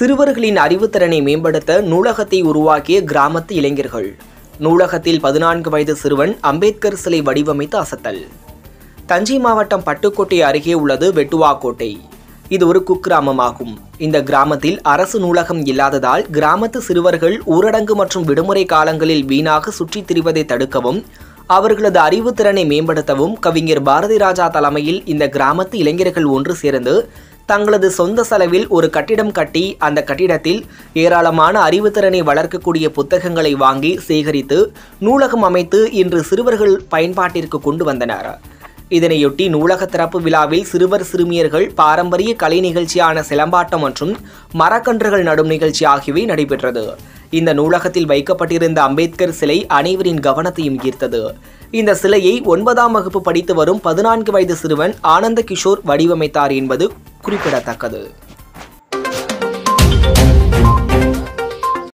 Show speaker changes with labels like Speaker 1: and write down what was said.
Speaker 1: சிறுவர்களின் அறிவுத்திறனை மேம்படுத்த நூலகத்தை உருவாக்கிய கிராமத்து இளைஞர்கள் நூலகத்தில் பதினான்கு வயது சிறுவன் அம்பேத்கர் சிலை வடிவமைத்து அசத்தல் தஞ்சை மாவட்டம் பட்டுக்கோட்டை அருகே உள்ளது வெட்டுவாக்கோட்டை இது ஒரு குக்கிராமமாகும் இந்த கிராமத்தில் அரசு நூலகம் இல்லாததால் கிராமத்து சிறுவர்கள் ஊரடங்கு மற்றும் விடுமுறை காலங்களில் வீணாக சுற்றித் திரிவதை தடுக்கவும் அவர்களது அறிவுத்திறனை மேம்படுத்தவும் கவிஞர் பாரதி ராஜா தலைமையில் இந்த கிராமத்து இளைஞர்கள் ஒன்று சேர்ந்து தங்களது சொந்த செலவில் ஒரு கட்டிடம் கட்டி அந்த கட்டிடத்தில் ஏராளமான அறிவுத்திறனை வளர்க்கக்கூடிய புத்தகங்களை வாங்கி சேகரித்து நூலகம் அமைத்து இன்று சிறுவர்கள் பயன்பாட்டிற்கு கொண்டு வந்தனர் இதனையொட்டி நூலக திறப்பு விழாவில் சிறுவர் சிறுமியர்கள் பாரம்பரிய கலை நிகழ்ச்சியான சிலம்பாட்டம் மற்றும் மரக்கன்றுகள் நடும் நிகழ்ச்சி ஆகியவை நடைபெற்றது இந்த நூலகத்தில் வைக்கப்பட்டிருந்த அம்பேத்கர் சிலை அனைவரின் கவனத்தையும் ஈர்த்தது இந்த சிலையை ஒன்பதாம் வகுப்பு படித்து வரும் பதினான்கு வயது சிறுவன் ஆனந்த கிஷோர் வடிவமைத்தார் என்பது குறிப்பிடத்தக்கது